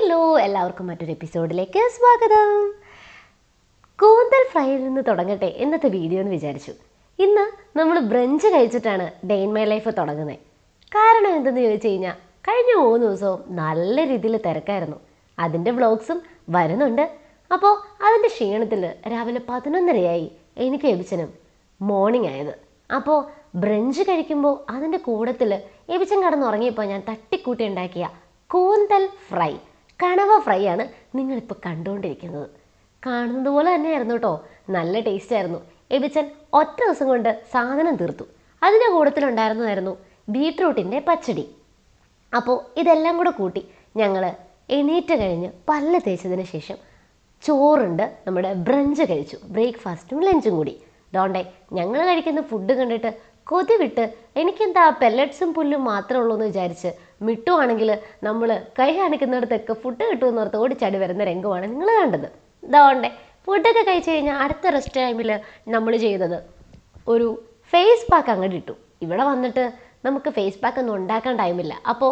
hello എല്ലാവർക്കും മറ്റൊരു എപ്പിസോഡിലേക്ക് സ്വാഗതം കൂന്തൽ ഫ്രൈയിൽ നിന്ന് തുടങ്ങട്ടെ ഇന്നത്തെ വീഡിയോ എന്ന് വിചാരിച്ചു ഇന്ന് നമ്മൾ ബ്രഞ്ച് കഴിച്ചിട്ടാണ് ഡേ ഇൻ മൈ ലൈഫ് തുടങ്ങുന്നത് കാരണം എന്തെന്ന് ചോദിച്ചു കഴിഞ്ഞാൽ കഴിഞ്ഞ മൂന്ന് ദിവസവും നല്ല രീതിയിൽ തിരക്കായിരുന്നു അതിൻ്റെ വ്ളോഗ്സും വരുന്നുണ്ട് അപ്പോൾ അതിൻ്റെ ക്ഷീണത്തിൽ രാവിലെ പതിനൊന്നരയായി എനിക്ക് എബിച്ചനും മോർണിംഗ് ആയത് അപ്പോൾ ബ്രഞ്ച് കഴിക്കുമ്പോൾ അതിൻ്റെ കൂടത്തിൽ എബിച്ചൻ കടന്നുറങ്ങിയപ്പോൾ ഞാൻ തട്ടിക്കൂട്ടി ഉണ്ടാക്കിയ കൂന്തൽ ഫ്രൈ കണവ ഫ്രൈ ആണ് നിങ്ങളിപ്പോൾ കണ്ടുകൊണ്ടിരിക്കുന്നത് കാണുന്നത് പോലെ തന്നെയായിരുന്നു കേട്ടോ നല്ല ടേസ്റ്റ് ആയിരുന്നു എബിച്ചൻ ഒറ്റ ദിവസം കൊണ്ട് സാധനം തീർത്തു അതിൻ്റെ കൂടത്തിലുണ്ടായിരുന്നതായിരുന്നു ബീട്രൂട്ടിൻ്റെ പച്ചടി അപ്പോൾ ഇതെല്ലാം കൂടെ കൂട്ടി ഞങ്ങൾ എണീറ്റ് കഴിഞ്ഞ് പല്ല് തേച്ചതിന് ശേഷം ചോറുണ്ട് നമ്മുടെ ബ്രഞ്ച് കഴിച്ചു ബ്രേക്ക്ഫാസ്റ്റും ലഞ്ചും കൂടി അതുകൊണ്ടേ ഞങ്ങൾ കഴിക്കുന്ന ഫുഡ് കണ്ടിട്ട് കൊതി വിട്ട് എനിക്കെന്താ പെല്ലറ്റ്സും പുല്ലും മാത്രമേ ഉള്ളൂ എന്ന് വിചാരിച്ച് മിട്ടുവാണെങ്കിൽ നമ്മൾ കൈ കാണിക്കുന്നിടത്തൊക്കെ ഫുഡ് കിട്ടുമെന്ന് ഓർത്ത് ഓടിച്ചാടി വരുന്ന രംഗമാണ് നിങ്ങൾ കണ്ടത് ഇതാവണ്ടേ ഫുഡൊക്കെ കഴിച്ച് കഴിഞ്ഞാൽ അടുത്ത റെസ്റ്റ് ടൈമിൽ നമ്മൾ ചെയ്തത് ഒരു ഫേസ് പാക്ക് അങ്ങോട്ട് ഇട്ടു ഇവിടെ വന്നിട്ട് നമുക്ക് ഫേസ് പാക്ക് ഒന്നും ഉണ്ടാക്കാൻ ടൈമില്ല അപ്പോൾ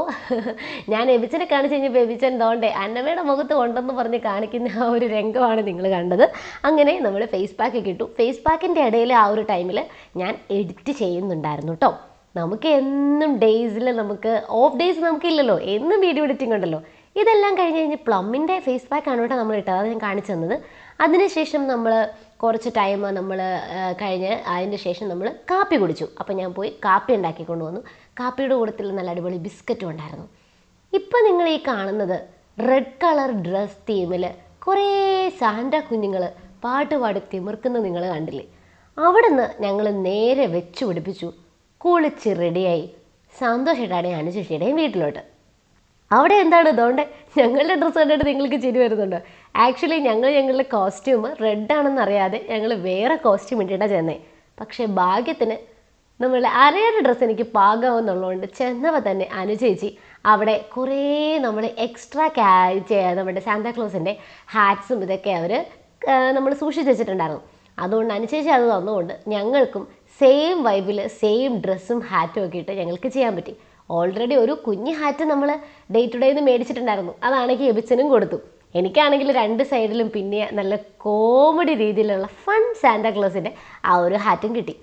ഞാൻ എബിച്ചനെ കാണിച്ച് കഴിഞ്ഞപ്പോൾ എബിച്ചൻ എന്തോണ്ടേ അന്നമ്മയുടെ മുഖത്ത് കൊണ്ടെന്ന് പറഞ്ഞ് കാണിക്കുന്ന ആ ഒരു രംഗമാണ് നിങ്ങൾ കണ്ടത് അങ്ങനെ നമ്മൾ ഫേസ് പാക്ക് കിട്ടു ഫേസ് പാക്കിൻ്റെ ഇടയിൽ ആ ഒരു ടൈമിൽ ഞാൻ എഡിറ്റ് ചെയ്യുന്നുണ്ടായിരുന്നു കേട്ടോ നമുക്ക് എന്നും ഡേയ്സിൽ നമുക്ക് ഓഫ് ഡേയ്സ് നമുക്കില്ലല്ലോ എന്നും വീഡിയോ എഡിറ്റിംഗ് ഉണ്ടല്ലോ ഇതെല്ലാം കഴിഞ്ഞ് കഴിഞ്ഞ് പ്ലമ്മിൻ്റെ ഫേസ് പാക്ക് ആണ് കേട്ടോ നമ്മൾ ഇട്ടത് അത് ഞാൻ കാണിച്ചു തന്നത് അതിനുശേഷം നമ്മൾ കുറച്ച് ടൈം നമ്മൾ കഴിഞ്ഞ് അതിൻ്റെ ശേഷം നമ്മൾ കാപ്പി കുടിച്ചു അപ്പോൾ ഞാൻ പോയി കാപ്പി ഉണ്ടാക്കി കൊണ്ടുവന്നു കാപ്പിയുടെ കൂടത്തിൽ നല്ല അടിപൊളി ബിസ്ക്കറ്റും ഉണ്ടായിരുന്നു ഇപ്പം നിങ്ങൾ ഈ കാണുന്നത് റെഡ് കളർ ഡ്രസ് തീമിൽ കുറേ സാന്റ കുഞ്ഞുങ്ങൾ പാട്ട് പാടി തിമിർക്കുന്ന നിങ്ങൾ കണ്ടില്ലേ അവിടെ നിന്ന് ഞങ്ങൾ നേരെ വെച്ച് പിടിപ്പിച്ചു കുളിച്ച് റെഡിയായി സന്തോഷമായിട്ടാണ് അനുശേഷിയുടെയും വീട്ടിലോട്ട് അവിടെ എന്താണ് ഇതുകൊണ്ട് ഞങ്ങളുടെ ഡ്രസ്സ് കണ്ടിട്ട് നിങ്ങൾക്ക് ചിരി വരുന്നുണ്ടോ ആക്ച്വലി ഞങ്ങൾ ഞങ്ങളുടെ കോസ്റ്റ്യൂം റെഡ് ആണെന്ന് അറിയാതെ ഞങ്ങൾ വേറെ കോസ്റ്റ്യൂം ഇട്ടിട്ടാണ് ചെന്നേ പക്ഷേ ഭാഗ്യത്തിന് നമ്മളുടെ അരയുടെ ഡ്രസ്സ് എനിക്ക് പാകാമെന്നുള്ളതുകൊണ്ട് ചെന്നവ തന്നെ അനുചേച്ചി അവിടെ കുറേ നമ്മൾ എക്സ്ട്രാ ക്യാ നമ്മുടെ സാന്താക്ലോസിൻ്റെ ഹാറ്റ്സും ഇതൊക്കെ അവർ നമ്മൾ സൂക്ഷിച്ച് വെച്ചിട്ടുണ്ടായിരുന്നു അതുകൊണ്ട് അനുചേച്ചി അത് തന്നുകൊണ്ട് ഞങ്ങൾക്കും സെയിം വൈബിൽ സെയിം ഡ്രസ്സും ഹാറ്റും ഒക്കെ ഇട്ട് ഞങ്ങൾക്ക് ചെയ്യാൻ പറ്റി ഓൾറെഡി ഒരു കുഞ്ഞ് ഹാറ്റ് നമ്മൾ ഡേ ടു ഡേ മേടിച്ചിട്ടുണ്ടായിരുന്നു അതാണെങ്കിൽ എബിച്ചനും കൊടുത്തു എനിക്കാണെങ്കിൽ രണ്ട് സൈഡിലും പിന്നെ നല്ല കോമഡി രീതിയിലുള്ള ഫൺ സാന്താക്ലോസിൻ്റെ ആ ഒരു ഹാറ്റും കിട്ടി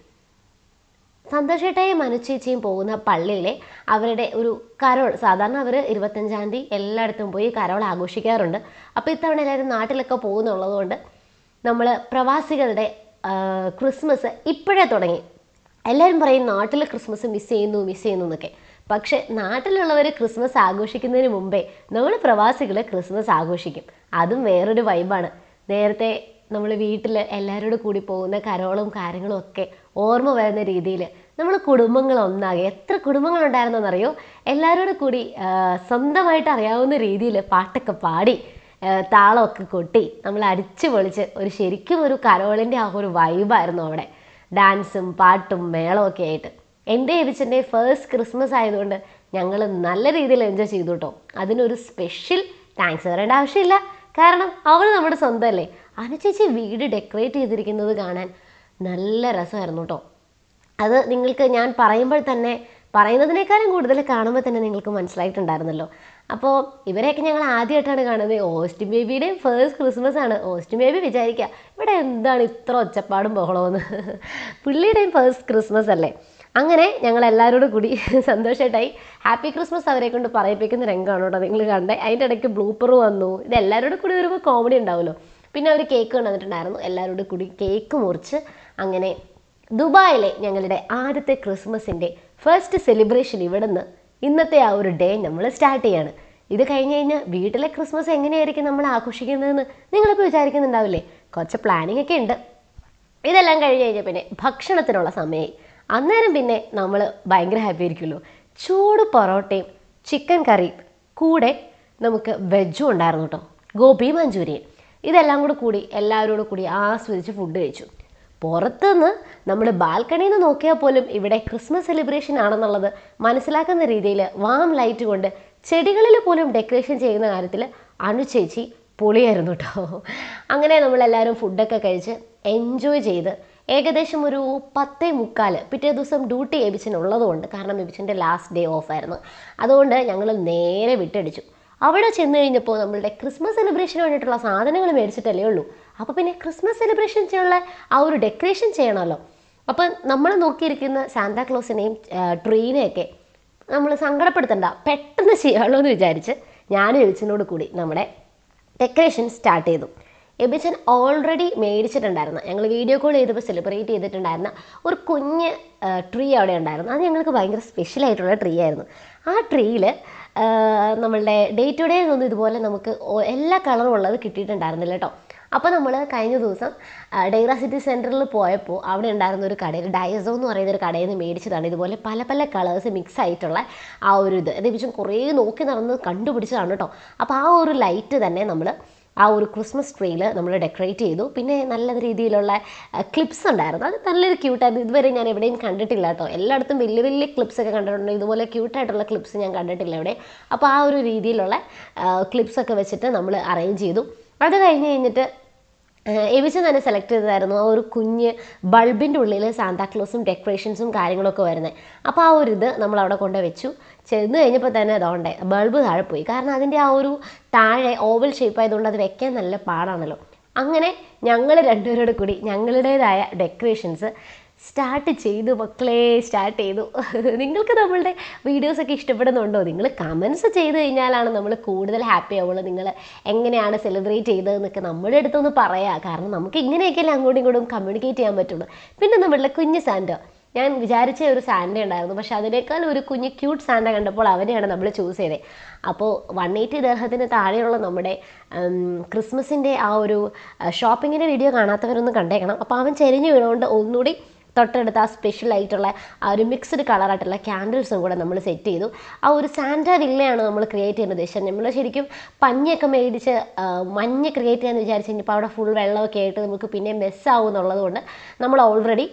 സന്തോഷേട്ടായും മനുച്ചേച്ചിയും പോകുന്ന പള്ളിയിലെ അവരുടെ ഒരു കരോൾ സാധാരണ അവർ ഇരുപത്തഞ്ചാം തീയതി എല്ലായിടത്തും പോയി കരോൾ ആഘോഷിക്കാറുണ്ട് അപ്പോൾ ഇത്തവണ എല്ലാവരും നാട്ടിലൊക്കെ പോകുന്നുള്ളതുകൊണ്ട് നമ്മൾ പ്രവാസികളുടെ ക്രിസ്മസ് ഇപ്പോഴേ തുടങ്ങി എല്ലാവരും പറയും നാട്ടിൽ ക്രിസ്മസ് മിസ് ചെയ്യുന്നു മിസ് ചെയ്യുന്നു എന്നൊക്കെ പക്ഷെ നാട്ടിലുള്ളവർ ക്രിസ്മസ് ആഘോഷിക്കുന്നതിന് മുമ്പേ നമ്മൾ പ്രവാസികൾ ക്രിസ്മസ് ആഘോഷിക്കും അതും വേറൊരു വൈബാണ് നേരത്തെ നമ്മൾ വീട്ടിൽ എല്ലാവരോടും കൂടി പോകുന്ന കരോളും കാര്യങ്ങളും ഒക്കെ ഓർമ്മ വരുന്ന രീതിയിൽ നമ്മൾ കുടുംബങ്ങൾ ഒന്നാകെ എത്ര കുടുംബങ്ങളുണ്ടായിരുന്നെന്നറിയോ എല്ലാവരോടും കൂടി സ്വന്തമായിട്ട് അറിയാവുന്ന രീതിയിൽ പാട്ടൊക്കെ പാടി താളമൊക്കെ കൊട്ടി നമ്മൾ അടിച്ചു പൊളിച്ച് ഒരു ശരിക്കും ഒരു കരോളിൻ്റെ ആ ഒരു വൈബായിരുന്നു അവിടെ ഡാൻസും പാട്ടും മേളമൊക്കെ ആയിട്ട് എൻ്റെ എബിച്ചൻ്റെ ഫേസ്റ്റ് ക്രിസ്മസ് ആയതുകൊണ്ട് ഞങ്ങൾ നല്ല രീതിയിൽ എൻജോയ് ചെയ്തു കേട്ടോ അതിനൊരു സ്പെഷ്യൽ താങ്ക്സ് പറയേണ്ട ആവശ്യമില്ല കാരണം അവൾ നമ്മുടെ സ്വന്തമല്ലേ അനുചേച്ചി വീട് ഡെക്കറേറ്റ് ചെയ്തിരിക്കുന്നത് കാണാൻ നല്ല രസമായിരുന്നു കേട്ടോ അത് നിങ്ങൾക്ക് ഞാൻ പറയുമ്പോൾ തന്നെ പറയുന്നതിനേക്കാളും കൂടുതൽ കാണുമ്പോൾ തന്നെ നിങ്ങൾക്ക് മനസ്സിലായിട്ടുണ്ടായിരുന്നല്ലോ അപ്പോൾ ഇവരെയൊക്കെ ഞങ്ങൾ ആദ്യമായിട്ടാണ് കാണുന്നത് ഓസ്റ്റിൻ ബേബിയുടെയും ഫേസ്റ്റ് ക്രിസ്മസ് ആണ് ഓസ്റ്റിൻ ബേബി വിചാരിക്കുക ഇവിടെ എന്താണ് ഇത്ര ഒച്ചപ്പാടും ബഹളമെന്ന് പുള്ളിയുടെയും ഫേസ്റ്റ് ക്രിസ്മസ് അല്ലേ അങ്ങനെ ഞങ്ങൾ എല്ലാവരോടും കൂടി സന്തോഷമായിട്ടായി ഹാപ്പി ക്രിസ്മസ് അവരെ കൊണ്ട് പറയിപ്പിക്കുന്ന രംഗമാണ് കേട്ടോ നിങ്ങൾ കണ്ടേ അതിൻ്റെ ഇടയ്ക്ക് ബ്ലൂപ്പർ വന്നു ഇത് എല്ലാവരോടും കൂടി വരുമ്പോൾ കോമഡി ഉണ്ടാവുമല്ലോ പിന്നെ അവർ കേക്ക് കൊണ്ടുവന്നിട്ടുണ്ടായിരുന്നു എല്ലാവരോടും കൂടി കേക്ക് മുറിച്ച് അങ്ങനെ ദുബായിലെ ഞങ്ങളുടെ ആദ്യത്തെ ക്രിസ്മസിൻ്റെ ഫസ്റ്റ് സെലിബ്രേഷൻ ഇവിടെ നിന്ന് ഇന്നത്തെ ആ ഒരു ഡേ നമ്മൾ സ്റ്റാർട്ട് ചെയ്യാണ് ഇത് കഴിഞ്ഞ് കഴിഞ്ഞാൽ വീട്ടിലെ ക്രിസ്മസ് എങ്ങനെയായിരിക്കും നമ്മൾ ആഘോഷിക്കുന്നതെന്ന് നിങ്ങളിപ്പോൾ വിചാരിക്കുന്നുണ്ടാവില്ലേ കുറച്ച് പ്ലാനിങ് ഒക്കെ ഉണ്ട് ഇതെല്ലാം കഴിഞ്ഞ് കഴിഞ്ഞാൽ പിന്നെ ഭക്ഷണത്തിനുള്ള സമയമായി അന്നേരം പിന്നെ നമ്മൾ ഭയങ്കര ഹാപ്പി ആയിരിക്കുമല്ലോ ചൂട് പൊറോട്ടയും ചിക്കൻ കറിയും കൂടെ നമുക്ക് വെജും ഉണ്ടായിരുന്നു കേട്ടോ ഗോപി മഞ്ചൂരിയൻ ഇതെല്ലാം കൂടെ കൂടി എല്ലാവരോടും കൂടി ആസ്വദിച്ച് ഫുഡ് കഴിച്ചു പുറത്തുനിന്ന് നമ്മൾ ബാൽക്കണിയിൽ നിന്ന് നോക്കിയാൽ പോലും ഇവിടെ ക്രിസ്മസ് സെലിബ്രേഷൻ ആണെന്നുള്ളത് മനസ്സിലാക്കുന്ന രീതിയിൽ വാം ലൈറ്റ് കൊണ്ട് ചെടികളിൽ പോലും ഡെക്കറേഷൻ ചെയ്യുന്ന കാര്യത്തിൽ അനുചേച്ചി പൊളിയായിരുന്നു കേട്ടോ അങ്ങനെ നമ്മളെല്ലാവരും ഫുഡൊക്കെ കഴിച്ച് എൻജോയ് ചെയ്ത് ഏകദേശം ഒരു പത്തേ മുക്കാൽ പിറ്റേ ദിവസം ഡ്യൂട്ടി എബിച്ചനുള്ളത് കൊണ്ട് കാരണം എബിച്ചൻ്റെ ലാസ്റ്റ് ഡേ ഓഫ് ആയിരുന്നു അതുകൊണ്ട് ഞങ്ങൾ നേരെ വിട്ടടിച്ചു അവിടെ ചെന്ന് കഴിഞ്ഞപ്പോൾ നമ്മളുടെ ക്രിസ്മസ് സെലിബ്രേഷന് വേണ്ടിയിട്ടുള്ള സാധനങ്ങൾ മേടിച്ചിട്ടല്ലേ ഉള്ളൂ അപ്പോൾ പിന്നെ ക്രിസ്മസ് സെലിബ്രേഷൻ ചെയ്യാനുള്ള ആ ഒരു ഡെക്കറേഷൻ ചെയ്യണമല്ലോ അപ്പം നമ്മൾ നോക്കിയിരിക്കുന്ന സാന്താക്ലോസിനെയും ട്രീനെയൊക്കെ നമ്മൾ സങ്കടപ്പെടുത്തണ്ട പെട്ടെന്ന് ചെയ്യാമല്ലോ എന്ന് വിചാരിച്ച് ഞാനും എബിച്ചനോട് കൂടി നമ്മുടെ ഡെക്കറേഷൻ സ്റ്റാർട്ട് ചെയ്തു എബിച്ചൻ ഓൾറെഡി മേടിച്ചിട്ടുണ്ടായിരുന്നു ഞങ്ങൾ വീഡിയോ കോൾ ചെയ്തപ്പോൾ സെലിബ്രേറ്റ് ചെയ്തിട്ടുണ്ടായിരുന്ന ഒരു കുഞ്ഞ് ട്രീ അവിടെ ഉണ്ടായിരുന്നു അത് ഞങ്ങൾക്ക് ഭയങ്കര സ്പെഷ്യൽ ആയിട്ടുള്ള ട്രീ ആയിരുന്നു ആ ട്രീയിൽ നമ്മളുടെ ഡേ ടു ഡേ ഒന്നും ഇതുപോലെ നമുക്ക് ഓ- എല്ലാ കളറും ഉള്ളത് കിട്ടിയിട്ടുണ്ടായിരുന്നില്ല കേട്ടോ അപ്പോൾ നമ്മൾ കഴിഞ്ഞ ദിവസം ആ, ഡെയ്റ സിറ്റി സെൻറ്ററിൽ പോയപ്പോൾ അവിടെ ഉണ്ടായിരുന്ന ഒരു കടയിൽ ഡയസോ എന്ന് പറയുന്ന ഒരു കടയിൽ നിന്ന് മേടിച്ചതാണ് ഇതുപോലെ പല പല കളേഴ്സ് മിക്സ് ആയിട്ടുള്ള ആ ഒരു ഇത് ഇത് വെച്ചും കുറേ നോക്കി നടന്ന് കണ്ടുപിടിച്ചതാണ് കേട്ടോ അപ്പോൾ ആ ഒരു ലൈറ്റ് തന്നെ നമ്മൾ ആ ഒരു ക്രിസ്മസ് ട്രീയിൽ നമ്മൾ ഡെക്കറേറ്റ് ചെയ്തു പിന്നെ നല്ല രീതിയിലുള്ള ക്ലിപ്സ് ഉണ്ടായിരുന്നു അത് നല്ലൊരു ക്യൂട്ടായിരുന്നു ഇതുവരെ ഞാൻ എവിടെയും കണ്ടിട്ടില്ല കേട്ടോ എല്ലായിടത്തും വലിയ വലിയ ക്ലിപ്സ് ഒക്കെ കണ്ടിട്ടുണ്ട് ഇതുപോലെ ക്യൂട്ടായിട്ടുള്ള ക്ലിപ്സ് ഞാൻ കണ്ടിട്ടില്ല എവിടെ അപ്പോൾ ആ ഒരു രീതിയിലുള്ള ക്ലിപ്സ് ഒക്കെ വെച്ചിട്ട് നമ്മൾ അറേഞ്ച് ചെയ്തു അത് കഴിഞ്ഞ് കഴിഞ്ഞിട്ട് എവിച്ച് തന്നെ സെലക്ട് ചെയ്തതായിരുന്നു ആ ഒരു കുഞ്ഞ് ബൾബിൻ്റെ ഉള്ളിൽ സാന്താക്ലോസും ഡെക്കറേഷൻസും കാര്യങ്ങളൊക്കെ വരുന്നത് അപ്പോൾ ആ ഒരു ഇത് നമ്മൾ അവിടെ കൊണ്ട് വെച്ചു ചെന്ന് കഴിഞ്ഞപ്പോൾ തന്നെ അതുകൊണ്ടേ ബൾബ് താഴെ പോയി കാരണം അതിൻ്റെ ആ ഒരു താഴെ ഓവൽ ഷേപ്പ് ആയതുകൊണ്ട് അത് വെക്കാൻ നല്ല പാടാണല്ലോ അങ്ങനെ ഞങ്ങൾ രണ്ടുപേരോട് കൂടി ഞങ്ങളുടേതായ ഡെക്കറേഷൻസ് സ്റ്റാർട്ട് ചെയ്തു മക്കളെ സ്റ്റാർട്ട് ചെയ്തു നിങ്ങൾക്ക് നമ്മളുടെ വീഡിയോസൊക്കെ ഇഷ്ടപ്പെടുന്നുണ്ടോ നിങ്ങൾ കമൻസ് ചെയ്ത് കഴിഞ്ഞാലാണ് നമ്മൾ കൂടുതൽ ഹാപ്പി ആവുള്ളൂ നിങ്ങൾ എങ്ങനെയാണ് സെലിബ്രേറ്റ് ചെയ്തതെന്നൊക്കെ നമ്മുടെ അടുത്തൊന്ന് പറയാം കാരണം നമുക്ക് ഇങ്ങനെയൊക്കെയല്ലേ അങ്ങോട്ടും ഇങ്ങോട്ടും കമ്മ്യൂണിക്കേറ്റ് ചെയ്യാൻ പറ്റുള്ളൂ പിന്നെ നമ്മളുടെ കുഞ്ഞ് സാൻഡോ ഞാൻ വിചാരിച്ച ഒരു സാൻഡ ഉണ്ടായിരുന്നു പക്ഷെ അതിനേക്കാൾ ഒരു കുഞ്ഞ് ക്യൂട്ട് സാൻഡ കണ്ടപ്പോൾ അവനെയാണ് നമ്മൾ ചൂസ് ചെയ്തത് അപ്പോൾ വൺ എയ്റ്റി ദർഹത്തിന് താഴെയുള്ള നമ്മുടെ ക്രിസ്മസിൻ്റെ ആ ഒരു ഷോപ്പിങ്ങിൻ്റെ വീഡിയോ കാണാത്തവരൊന്ന് കണ്ടേക്കണം അപ്പോൾ അവൻ ചെരിഞ്ഞ് വീണുകൊണ്ട് ഒന്നുകൂടി തൊട്ടടുത്ത് ആ സ്പെഷ്യൽ ആയിട്ടുള്ള ആ ഒരു മിക്സ്ഡ് കളറായിട്ടുള്ള ക്യാൻഡിൽസും കൂടെ നമ്മൾ സെറ്റ് ചെയ്തു ആ ഒരു സാന്റ വില്ലയാണ് നമ്മൾ ക്രിയേറ്റ് ചെയ്യുന്ന ഉദ്ദേശം നമ്മൾ ശരിക്കും പഞ്ഞൊക്കെ മേടിച്ച് ആ, മഞ്ഞ് ക്രിയേറ്റ് ചെയ്യാന്ന് വിചാരിച്ച് കഴിഞ്ഞപ്പോൾ അവിടെ ഫുൾ വെള്ളമൊക്കെ ആയിട്ട് നമുക്ക് പിന്നെ മെസ്സാവും എന്നുള്ളത് കൊണ്ട് നമ്മൾ ഓൾറെഡി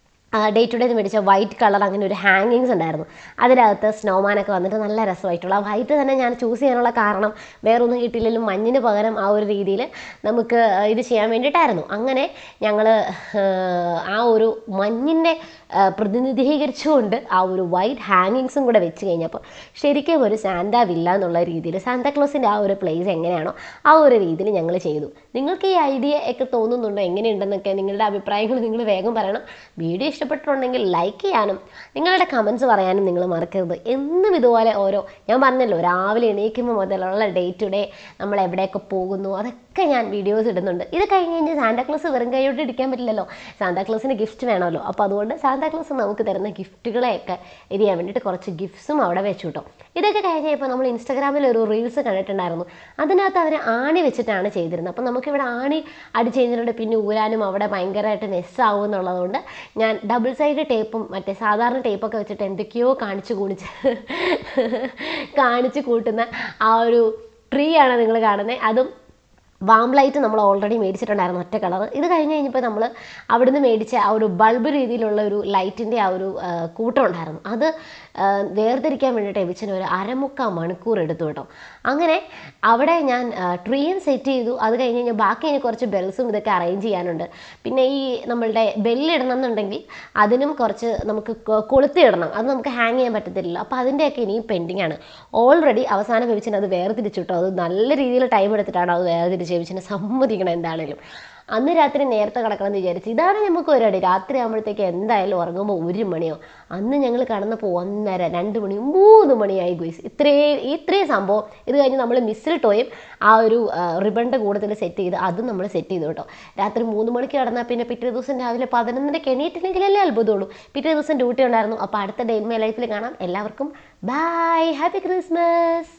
ഡേ ടു ഡേ മേടിച്ച വൈറ്റ് കളർ അങ്ങനെ ഒരു ഹാങ്ങിങ്സ് ഉണ്ടായിരുന്നു അതിനകത്ത് സ്നോമാനൊക്കെ വന്നിട്ട് നല്ല രസമായിട്ടുള്ള ആ വൈറ്റ് തന്നെ ഞാൻ ചൂസ് ചെയ്യാനുള്ള കാരണം വേറൊന്നും കിട്ടിയില്ലെങ്കിലും മഞ്ഞിന് പകരം ആ ഒരു രീതിയിൽ നമുക്ക് ഇത് ചെയ്യാൻ വേണ്ടിയിട്ടായിരുന്നു അങ്ങനെ ഞങ്ങൾ ആ ഒരു മഞ്ഞിൻ്റെ പ്രതിനിധീകരിച്ചുകൊണ്ട് ആ ഒരു വൈറ്റ് ഹാങ്ങിങ്സും കൂടെ വെച്ച് കഴിഞ്ഞപ്പോൾ ശരിക്കും ഒരു സാന്താ വില്ല എന്നുള്ള രീതിയിൽ സാന്താക്ലോസിൻ്റെ ആ ഒരു പ്ലേസ് എങ്ങനെയാണോ ആ ഒരു രീതിയിൽ ഞങ്ങൾ ചെയ്തു നിങ്ങൾക്ക് ഈ ഐഡിയ ഒക്കെ തോന്നുന്നുണ്ടോ എങ്ങനെയുണ്ടെന്നൊക്കെ നിങ്ങളുടെ അഭിപ്രായങ്ങൾ നിങ്ങൾ വേഗം പറയണം വീഡിയോ ഇഷ്ടപ്പെട്ടിട്ടുണ്ടെങ്കിൽ ലൈക്ക് ചെയ്യാനും നിങ്ങളുടെ കമൻസ് പറയാനും നിങ്ങൾ മറക്കരുത് എന്നും ഇതുപോലെ ഓരോ ഞാൻ പറഞ്ഞല്ലോ രാവിലെ എണീക്കുമ്പോൾ മുതലുള്ള ഡേ ടു ഡേ നമ്മൾ എവിടെയൊക്കെ പോകുന്നു അതൊക്കെ ഞാൻ വീഡിയോസ് ഇടുന്നുണ്ട് ഇത് കഴിഞ്ഞ് കഴിഞ്ഞ് സാന്താക്ലോസ് വെറും കൈയോട്ട് ഇരിക്കാൻ പറ്റില്ലല്ലോ സാന്താക്ലോസിന് ഗിഫ്റ്റ് വേണമല്ലോ അപ്പോൾ അതുകൊണ്ട് സാന്താക്ലോസ് നമുക്ക് തരുന്ന ഗിഫ്റ്റുകളെയൊക്കെ ഇത് ചെയ്യാൻ വേണ്ടിയിട്ട് കുറച്ച് ഗിഫ്റ്റ്സും അവിടെ വെച്ചു കേട്ടോ ഇതൊക്കെ കഴിഞ്ഞപ്പോൾ നമ്മൾ ഇൻസ്റ്റാഗ്രാമിൽ ഒരു റീൽസ് കണ്ടിട്ടുണ്ടായിരുന്നു അതിനകത്ത് അവർ ആണി വെച്ചിട്ടാണ് ചെയ്തിരുന്നത് അപ്പം നമുക്കിവിടെ ആണി അടിച്ച് കഴിഞ്ഞിട്ടുണ്ട് പിന്നെ ഊരാനും അവിടെ ഭയങ്കരമായിട്ട് നെസ്സാവും എന്നുള്ളതുകൊണ്ട് ഞാൻ ഡബിൾ സൈഡ് ടേപ്പും മറ്റേ സാധാരണ ടേപ്പൊക്കെ വെച്ചിട്ട് എന്തൊക്കെയോ കാണിച്ച് കൂണിച്ച് കാണിച്ച് കൂട്ടുന്ന ആ ഒരു ട്രീ ആണ് നിങ്ങൾ കാണുന്നത് അതും വാം ലൈറ്റ് നമ്മൾ ഓൾറെഡി മേടിച്ചിട്ടുണ്ടായിരുന്നു ഒറ്റ കളർ ഇത് കഴിഞ്ഞ് കഴിഞ്ഞപ്പോൾ നമ്മൾ അവിടുന്ന് മേടിച്ച ആ ഒരു ബൾബ് രീതിയിലുള്ള ഒരു ലൈറ്റിൻ്റെ ആ ഒരു ആ, കൂട്ടം ഉണ്ടായിരുന്നു അത് ആ, വേർതിരിക്കാൻ വേണ്ടിയിട്ട് എബിച്ചന് ഒരു അരമുക്കാൽ മണിക്കൂർ എടുത്തു കേട്ടോ അങ്ങനെ അവിടെ ഞാൻ ട്രീയും സെറ്റ് ചെയ്തു അത് കഴിഞ്ഞ് കഴിഞ്ഞാൽ ബാക്കി ഇനി കുറച്ച് ബെൽസും ഇതൊക്കെ അറേഞ്ച് ചെയ്യാനുണ്ട് പിന്നെ ഈ നമ്മളുടെ ബെല്ലിടണം എന്നുണ്ടെങ്കിൽ അതിനും കുറച്ച് നമുക്ക് കൊ- കൊളുത്തിയിടണം അത് നമുക്ക് ഹാങ് ചെയ്യാൻ പറ്റത്തില്ല അപ്പോൾ അതിൻ്റെയൊക്കെ ഇനിയും പെൻഡിങ് ആണ് ഓൾറെഡി അവസാനം വെബിച്ചിന് അത് വേർതിരിച്ചു കേട്ടോ അത് നല്ല രീതിയിൽ ടൈം എടുത്തിട്ടാണ് അത് വേർതിരിച്ച് വെബിച്ചിനെ സമ്മതിക്കണം എന്താണേലും അന്ന് രാത്രി നേരത്തെ കിടക്കണം എന്ന് വിചാരിച്ചു ഇതാണ് നമുക്ക് ഒരടി രാത്രി ആകുമ്പോഴത്തേക്ക് എന്തായാലും ഉറങ്ങുമ്പോൾ ഒരു മണിയോ അന്ന് ഞങ്ങൾ കടന്നപ്പോൾ ഒന്നര രണ്ട് മണി മൂന്ന് മണിയായി ഗുയിസ് ഇത്രയും ഇത്രയും സംഭവം ഇത് കഴിഞ്ഞ് നമ്മൾ മിസ്സിൽ ടോയും ആ ഒരു റിബണിൻ്റെ കൂടത്തിൽ സെറ്റ് ചെയ്ത് അതും നമ്മൾ സെറ്റ് ചെയ്തു കേട്ടോ രാത്രി മൂന്ന് മണിക്ക് കിടന്നാൽ പിന്നെ പിറ്റേ ദിവസം രാവിലെ പതിനൊന്നരക്ക് എണീറ്റില്ലെങ്കിലല്ലേ അത്ഭുതമുള്ളൂ പിറ്റേ ദിവസം ഡ്യൂട്ടി ഉണ്ടായിരുന്നു അപ്പോൾ അടുത്ത ഡേ മൈ ലൈഫിൽ കാണാം എല്ലാവർക്കും ബൈ ഹാപ്പി ക്രിസ്മസ്